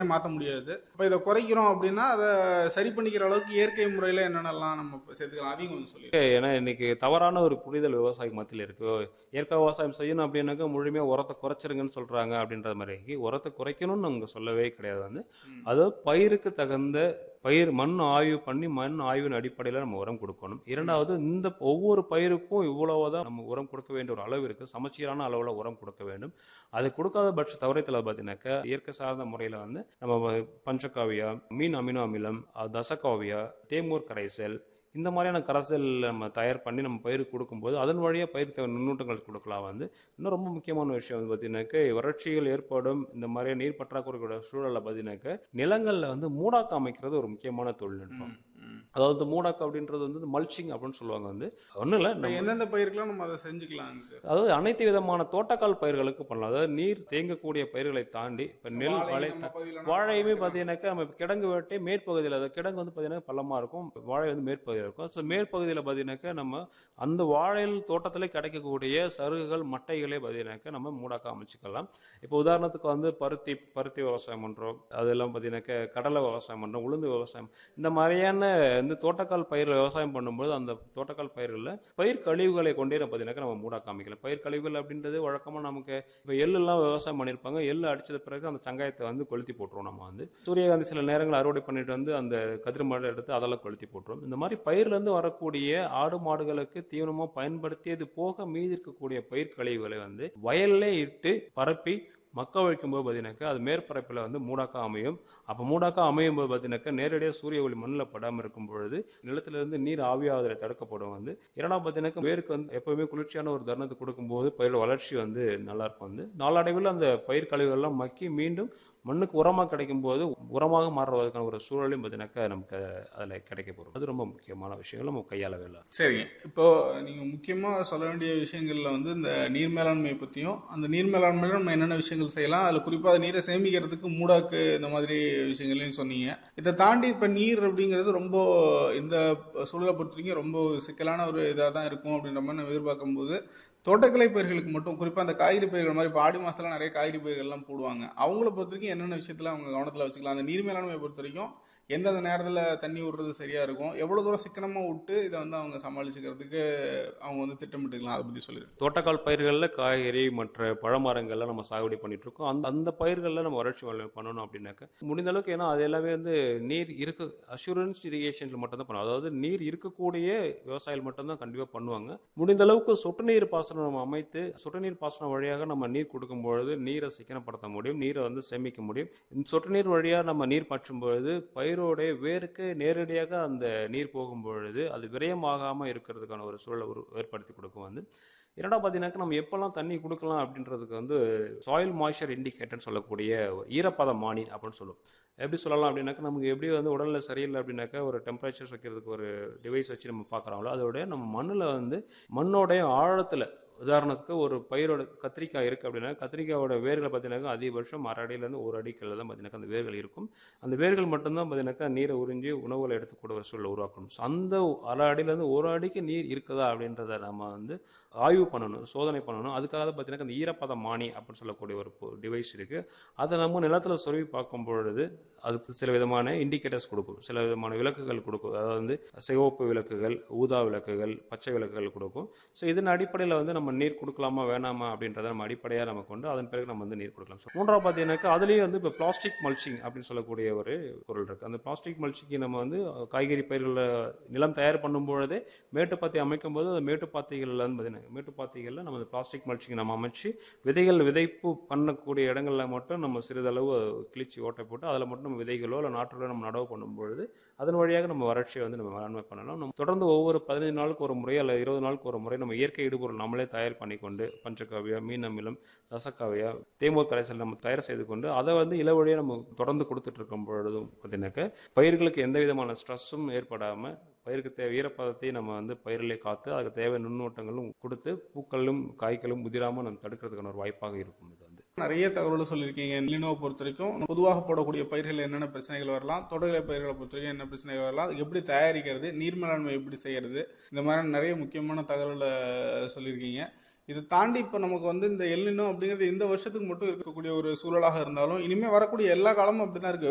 மாற்ற முடியாது இப்போ இதை குறைக்கிறோம் அப்படின்னா அதை சரி பண்ணிக்கிற அளவுக்கு இயற்கை முறையில் என்னென்னலாம் நம்ம சேர்த்துக்கலாம் அதையும் கொஞ்சம் சொல்லி ஏன்னா இன்னைக்கு தவறான ஒரு புரிதல் விவசாயி மத்தியில் இருக்கு இயற்கை விவசாயம் செய்யணும் அப்படின்னாக்கா முழுமையாக உரத்தை குறைச்சிருங்கன்னு சொல்றாங்க அப்படின்ற மாதிரி உரத்தை குறைக்கணும்னு அவங்க சொல்லவே கிடையாது வந்து அது பயிருக்கு தகுந்த பயிர் மண் ஆய்வு பண்ணி மண் ஆய்வின் அடிப்படையில் நம்ம உரம் கொடுக்கணும் இரண்டாவது இந்த ஒவ்வொரு பயிருக்கும் இவ்வளவுதான் நம்ம உரம் கொடுக்க வேண்டிய ஒரு அளவு இருக்கு சமச்சீரான அளவில் உரம் கொடுக்க வேண்டும் அது கொடுக்காத பட்ச தவறத்தில் பார்த்தீங்கன்னாக்கா இயற்கை சார்ந்த முறையில் வந்து நம்ம பஞ்சகாவியா மீன் அமினோ அமிலம் அஹ் தசகாவியா தேமூர் கரைசல் இந்த மாதிரியான கரைசல் நம்ம தயார் பண்ணி நம்ம பயிருக்கு கொடுக்கும்போது அதன் வழியாக பயிர் தேவை நுண்ணூட்டங்கள் கொடுக்கலாம் வந்து இன்னும் ரொம்ப முக்கியமான விஷயம் வந்து பார்த்தீங்கன்னாக்க வறட்சிகள் ஏற்படும் இந்த மாதிரியான நீர் பற்றாக்குறையோட சூழலை பார்த்தீங்கன்னாக்க நிலங்களில் வந்து மூடாக்கு அமைக்கிறது ஒரு முக்கியமான தொழில்நுட்பம் அதாவது மூடாக்கு அப்படின்றது வந்து மல்ச்சிங் அப்படின்னு சொல்லுவாங்க வந்து ஒன்றும் இல்லை இப்போ எந்தெந்த பயிருக்கெல்லாம் நம்ம அதை செஞ்சுக்கலாம் சார் அதாவது அனைத்து விதமான தோட்டக்கால் பயிர்களுக்கு பண்ணலாம் அதாவது நீர் தேங்கக்கூடிய பயிர்களை தாண்டி இப்போ நெல் வாழை வாழை நம்ம பகுதியில வாழையுமே பார்த்தீங்கன்னாக்கா நம்ம கிடங்கு வெட்டி மேற்பகுதியில் அது கிடங்கு வந்து பார்த்தீங்கன்னா பள்ளமாக இருக்கும் வாழை வந்து மேற்பகுதியில் இருக்கும் ஸோ மேற்பகுதியில் பார்த்தீங்கன்னாக்கா நம்ம அந்த வாழையில் தோட்டத்திலே கிடைக்கக்கூடிய சருகுகள் மட்டைகளே பார்த்தீங்கன்னாக்கா நம்ம மூடாக்க அமைச்சுக்கலாம் இப்போ உதாரணத்துக்கு வந்து பருத்தி பருத்தி விவசாயம் பண்ணுறோம் அதெல்லாம் பார்த்தீங்கன்னாக்கா கடலை விவசாயம் பண்ணுறோம் உளுந்து விவசாயம் இந்த மாதிரியான இந்த தோட்டக்கால் பயிர் விவசாயம் பண்ணும்போது அந்த தோட்டக்கால் பயிர்களில் பயிர் கழிவுகளை கொண்டே நம்ம பார்த்தீங்கன்னாக்கா நம்ம மூடாக்க அமைக்கலாம் பயிர் கழிவுகள் அப்படின்றது வழக்கமாக நமக்கு இப்போ எள்ளெல்லாம் விவசாயம் பண்ணியிருப்பாங்க எள்ளு அடிச்சது பிறகு அந்த சங்காயத்தை வந்து கொளுத்தி போட்டுருவோம் நம்ம வந்து சூரியகாந்தி சில நேரங்கள் அறுவடை பண்ணிட்டு வந்து அந்த கதிர் மாடு எடுத்து அதெல்லாம் கொளுத்தி போட்டுருவோம் இந்த மாதிரி பயிர்லேருந்து வரக்கூடிய ஆடு மாடுகளுக்கு தீவனமாக பயன்படுத்தியது போக மீதி இருக்கக்கூடிய பயிர் கழிவுகளை வந்து வயல்லே இட்டு பரப்பி மக்க வைக்கும்போது பார்த்தீங்கன்னாக்கா அது மேற்பரப்பில் வந்து மூடாக்கா அமையும் அப்போ மூடாக்கா அமையும் போது பார்த்தீங்கன்னாக்கா நேரடியாக சூரிய ஒளி மண்ணில் படாமல் இருக்கும் பொழுது நிலத்திலிருந்து நீர் ஆவியாவதில் தடுக்கப்படும் வந்து இரண்டாவது பார்த்தீங்கன்னாக்கா வேருக்கு வந்து எப்பவுமே குளிர்ச்சியான ஒரு தருணத்தை கொடுக்கும்போது பயிர் வளர்ச்சி வந்து நல்லா இருக்கும் வந்து நாளடைவில் அந்த பயிர் கழிவுகள்லாம் மக்கி மீண்டும் மண்ணுக்கு உரமாக கிடைக்கும் போது உரமாக மாறுவதற்கான ஒரு சூழலையும் பார்த்தீங்கன்னாக்கா நமக்கு அதில் கிடைக்க போகிறோம் அது ரொம்ப முக்கியமான விஷயங்கள் நம்ம கையாளவே இல்லை சரிங்க இப்போ நீங்கள் முக்கியமாக சொல்ல வேண்டிய விஷயங்களில் வந்து இந்த நீர் மேலாண்மையை பற்றியும் அந்த நீர் மேலாண்மையில் நம்ம என்னென்ன விஷயங்கள் செய்யலாம் அதில் குறிப்பாக நீரை சேமிக்கிறதுக்கு மூடாக்கு இந்த மாதிரி விஷயங்களையும் சொன்னீங்க இதை தாண்டி இப்போ நீர் அப்படிங்கிறது ரொம்ப இந்த சூழலை பொறுத்த வரைக்கும் ரொம்ப சிக்கலான ஒரு இதாக தான் இருக்கும் அப்படின்ற மாதிரி நம்ம எதிர்பார்க்கும்போது தோட்டக்கலை பயிர்களுக்கு மட்டும் குறிப்பாக அந்த காய்கறி பயிர்கள் மாதிரி இப்போ ஆடி மாதத்துல நிறைய காய்கறி பயிர்கள்லாம் போடுவாங்க அவங்கள பொறுத்த வரைக்கும் என்னென்ன விஷயத்தில் அவங்க கவனத்தில் வச்சுக்கலாம் அந்த நீர் மேலாண்மையை பொறுத்த வரைக்கும் எந்தெந்த நேரத்தில் தண்ணி விடுறது சரியாக இருக்கும் எவ்வளோ தூரம் சிக்கனமாக விட்டு இதை வந்து அவங்க சமாளிச்சுக்கிறதுக்கு அவங்க வந்து திட்டமிட்டுக்கலாம் அதை பற்றி சொல்லிடுங்க தோட்டக்கால் பயிர்களில் காய்கறி மற்ற பழமரங்கள்லாம் நம்ம சாகுபடி பண்ணிட்டு இருக்கோம் அந்த அந்த பயிர்களில் நம்ம வறட்சி வேளாண்மை பண்ணணும் அப்படின்னாக்க முடிந்த அளவுக்கு ஏன்னா அது எல்லாமே வந்து நீர் இருக்க அஷூரன்ஸ் இரிகேஷனில் மட்டும்தான் பண்ணுவோம் அதாவது நீர் இருக்கக்கூடிய விவசாயிகள் மட்டும்தான் கண்டிப்பாக பண்ணுவாங்க முடிந்த அளவுக்கு சொட்டு நீர் பாசனம் நம்ம அமைத்து சொட்டு நீர் பாசனம் வழியாக நம்ம நீர் கொடுக்கும் பொழுது நீரை சிக்கனப்படுத்த முடியும் நீரை வந்து சேமிக்க முடியும் இந்த சொட்டு நீர் வழியாக நம்ம நீர் பாய்ச்சும் பொழுது பயிரோடைய வேருக்கு நேரடியாக அந்த நீர் போகும் பொழுது அது விரயமாகாமல் இருக்கிறதுக்கான ஒரு சூழலை ஒரு ஏற்படுத்தி கொடுக்கும் வந்து இரண்டாவது பார்த்தீங்கன்னாக்கா நம்ம எப்போல்லாம் தண்ணி கொடுக்கலாம் அப்படின்றதுக்கு வந்து சாயில் மாய்ச்சர் இண்டிகேட்டர்னு சொல்லக்கூடிய ஒரு ஈரப்பத மானி அப்படின்னு சொல்லுவோம் எப்படி சொல்லலாம் அப்படின்னாக்கா நமக்கு எப்படி வந்து உடல்நிலை சரியில்லை அப்படின்னாக்கா ஒரு டெம்பரேச்சர் வைக்கிறதுக்கு ஒரு டிவைஸ் வச்சு நம்ம பார்க்குறோம்ல அதோட நம்ம மண்ணில் வந்து மண்ணோடைய ஆழத்தில் உதாரணத்துக்கு ஒரு பயிரோட கத்திரிக்காய் இருக்குது அப்படின்னா கத்திரிக்காயோட வேர்களை பார்த்தீங்கன்னாக்கா அதிகபட்சம் அரை அடியிலேருந்து ஒரு அடிக்கல்ல தான் பார்த்தீங்கன்னாக்கா அந்த வேர்கள் இருக்கும் அந்த வேர்கள் மட்டும்தான் பார்த்தீங்கன்னாக்கா நீரை உறிஞ்சி உணவுகளை எடுத்துக்கூட ஒரு சூழல் உருவாக்கணும் ஸோ அந்த அரை அடியிலேருந்து ஒரு அடிக்கு நீர் இருக்குதா அப்படின்றத நம்ம வந்து ஆய்வு பண்ணணும் சோதனை பண்ணணும் அதுக்காக தான் பார்த்தீங்கன்னா அந்த ஈரப்பத மானி அப்படின்னு சொல்லக்கூடிய ஒரு டிவைஸ் இருக்குது அதை நம்ம நிலத்தில் சொருவி பார்க்கும் பொழுது அதுக்கு சில விதமான இண்டிகேட்டர்ஸ் கொடுக்கும் சில விதமான விளக்குகள் கொடுக்கும் அதாவது வந்து சிவப்பு விளக்குகள் ஊதா விளக்குகள் பச்சை விளக்குகள் கொடுக்கும் ஸோ இதன் அடிப்படையில் வந்து நம்ம நீர் கொடுக்கலாமா வேணாமா அப்படின்றத நம்ம அடிப்படையாக நம்ம கொண்டு அதன் பிறகு நம்ம வந்து நீர் கொடுக்கலாம் ஸோ மூன்றாவது பார்த்தீங்கன்னாக்கா அதுலேயே வந்து இப்போ பிளாஸ்டிக் மல்ச்சிங் அப்படின்னு சொல்லக்கூடிய ஒரு பொருள் இருக்குது அந்த பிளாஸ்டிக் மல்ச்சிங்கு நம்ம வந்து காய்கறி பயிர்களில் நிலம் தயார் பண்ணும்பொழுதே மேட்டுப்பாத்தி அமைக்கும் போது அந்த மேட்டுப்பாத்திகளில் வந்து பார்த்தீங்கன்னா மேட்டுப்பாத்திகளில் நம்ம அந்த பிளாஸ்டிக் மல்ச்சிங் நம்ம அமைச்சு விதைகள் விதைப்பு பண்ணக்கூடிய இடங்களில் மட்டும் நம்ம சிறிதளவு கிழிச்சி ஓட்டை போட்டு அதில் மட்டும் நம்ம விதைகளோ இல்லை நாற்றுகளோ நம்ம நடவு பண்ணும்பொழுது அதன் வழியாக நம்ம வறட்சியை வந்து நம்ம மேலாண்மை பண்ணலாம் நம்ம தொடர்ந்து ஒவ்வொரு பதினைந்து நாளுக்கு ஒரு முறை அல்லது இருபது நாளுக்கு ஒரு முறை நம்ம இயற்கை இடுபொருள் நம்மளே தயார் பண்ணிக்கொண்டு பஞ்சகாவியா மீன் அமிலம் ரசக்காவியா தேமூர் கரைசல் நம்ம தயார் செய்து கொண்டு அதை வந்து இளவழியாக நம்ம தொடர்ந்து கொடுத்துட்டு இருக்கும் பொழுதும் பார்த்தீங்கன்னாக்க பயிர்களுக்கு எந்த விதமான ஸ்ட்ரெஸ்ஸும் ஏற்படாமல் பயிருக்கு தேவை ஈரப்பதத்தை நம்ம வந்து பயிரிலே காத்து அதுக்கு தேவை நுண்ணோட்டங்களும் கொடுத்து பூக்களும் காய்களும் முதிராமல் நம்ம தடுக்கிறதுக்கான ஒரு வாய்ப்பாக இருக்கும் இது வந்து நிறைய தகவல்கள் சொல்லியிருக்கீங்க நிலினோவை பொறுத்த வரைக்கும் பொதுவாக போடக்கூடிய பயிர்கள் என்னென்ன பிரச்சனைகள் வரலாம் தோட்டக்கலை பயிர்களை பொறுத்த வரைக்கும் என்ன பிரச்சனைகள் வரலாம் அதுக்கு எப்படி தயாரிக்கிறது நீர் மேலாண்மை எப்படி செய்யறது இந்த மாதிரி நிறைய முக்கியமான தகவல்களை சொல்லியிருக்கீங்க இதை தாண்டி இப்போ நமக்கு வந்து இந்த எல்லினோ அப்படிங்கிறது இந்த வருஷத்துக்கு மட்டும் இருக்கக்கூடிய ஒரு சூழலாக இருந்தாலும் இனிமேல் வரக்கூடிய எல்லா காலமும் அப்படி தான் இருக்கு